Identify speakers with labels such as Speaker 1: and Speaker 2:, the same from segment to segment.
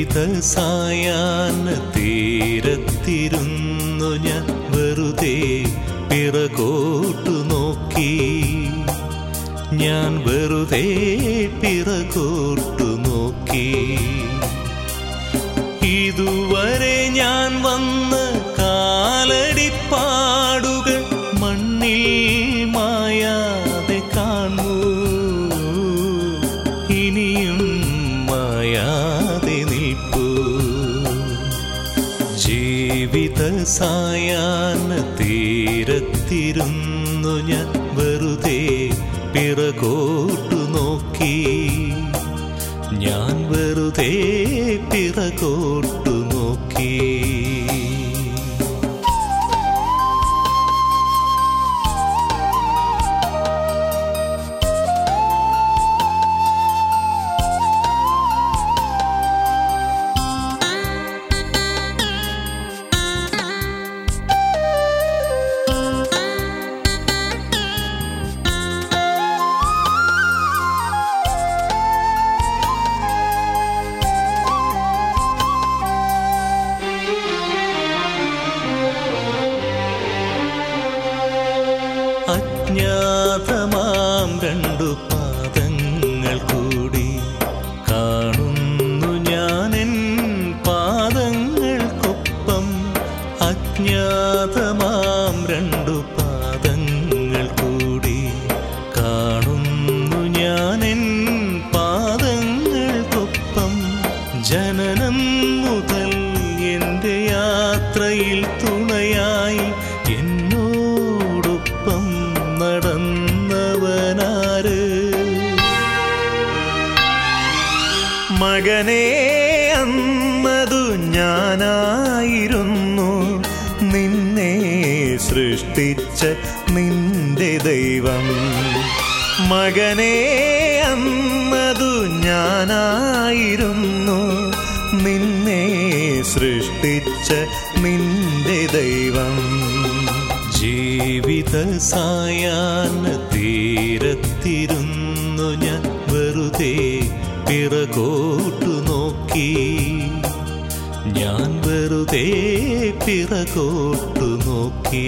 Speaker 1: ജീവിത സായാഹ്ന തീരത്തിരുന്നു ഞാൻ വെറുതെ പിറകോട്ടു നോക്കി ഞാൻ വെറുതെ പിറകോട്ടു നോക്കി ഇതുവരെ ഞാൻ വന്ന കാലടിപ്പാടുകൾ മണ്ണിൽ മായാതെ കാണൂ ഇനിയും മായാതെ നിൽപ്പൂ ജീവിത സായാഹ്ന തീരത്തിരുന്നു ഞാൻ വെറുതെ പിറകോട്ടു നോക്കി ഞാൻ വെറുതെ പിറകോട്ടു നോക്കി അജ്ഞാതമാം രണ്ടു പാദങ്ങൾ കൂടി കാണുന്നു ഞാനെൻ പാദങ്ങൾക്കൊപ്പം അജ്ഞാതമാം രണ്ടു പാദങ്ങൾ കൂടി കാണുന്നു ഞാനെൻ പാദങ്ങൾക്കൊപ്പം ജനനം മുതൽ എൻ്റെ യാത്രയിൽ തുണയായി എന്നോടൊപ്പം നടന്നവനാര് മകനെ അന്നതു ഞാനായിരുന്നു നിന്നെ സൃഷ്ടിച്ച നിന്റെ ദൈവം മകനെ അന്നതു ഞാനായിരുന്നു നിന്നെ സൃഷ്ടിച്ച നിന്റെ ദൈവം ജീവിത സായാഹ്ന തീരത്തിരുന്നു ഞാൻ വെറുതെ പിറകോട്ടു നോക്കി ഞാൻ വെറുതെ പിറകോട്ടു നോക്കി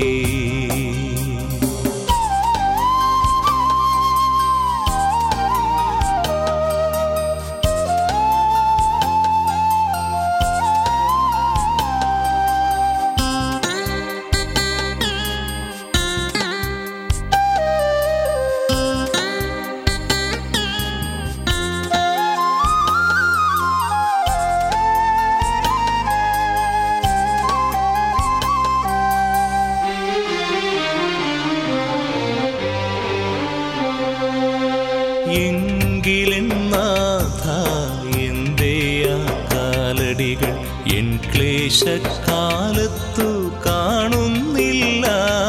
Speaker 1: എങ്കിലെന്നാഥ എന്തേ ആ കാലടികൾ എൻ ക്ലേശക്കാലത്തു കാണുന്നില്ല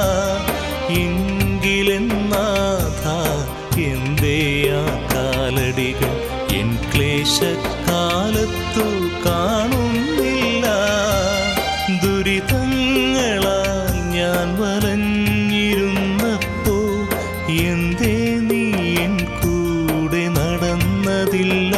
Speaker 1: എങ്കിലെന്നാഥ എന്തേ ആ കാലടികൾ എൻ ക്ലേശക്കാലത്തു കാണുന്നില്ല ദുരിതങ്ങളാൽ ഞാൻ വലഞ്ഞിരുന്നപ്പോ എന്തേ നീ എൻ കൂടെ നടന്നതില്ല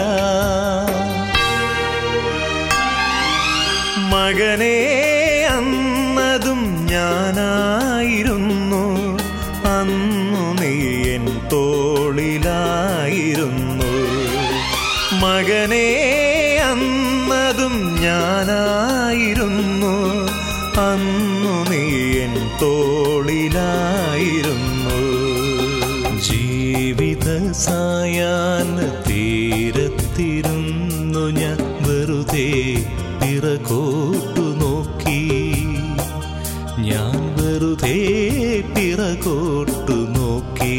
Speaker 1: മകനെ അന്നതും ഞാനായിരുന്നു അന്നു നീ എൻ തോളിലായിരുന്നു മകനെ അന്നതും ഞാനായിരുന്നു അന്നു നീ എൻ തോളിലായിരുന്നു ജീവിത സായാഹ്ന തീരത്തിരുന്നു ഞാൻ വെറുതെ പിറകോട്ടു നോക്കി ഞാൻ വെറുതെ പിറകോട്ടു നോക്കി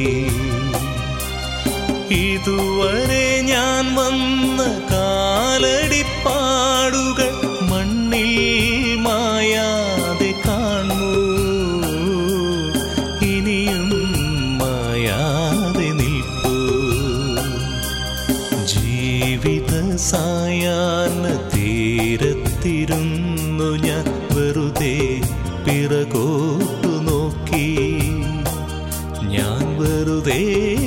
Speaker 1: ഇതുവരെ ഞാൻ വന്ന കാലടിപ്പാടുകൾ മണ്ണിൽ മായാതെ കാണൂ ഇനിയും മായാതെ നിൽപ്പൂ ജീവിത സായാഹ്ന തീരത്തിരുന്നു ഞാൻ വെറുതെ പിറകോട്ടു നോക്കി ഞാൻ വെറുതെ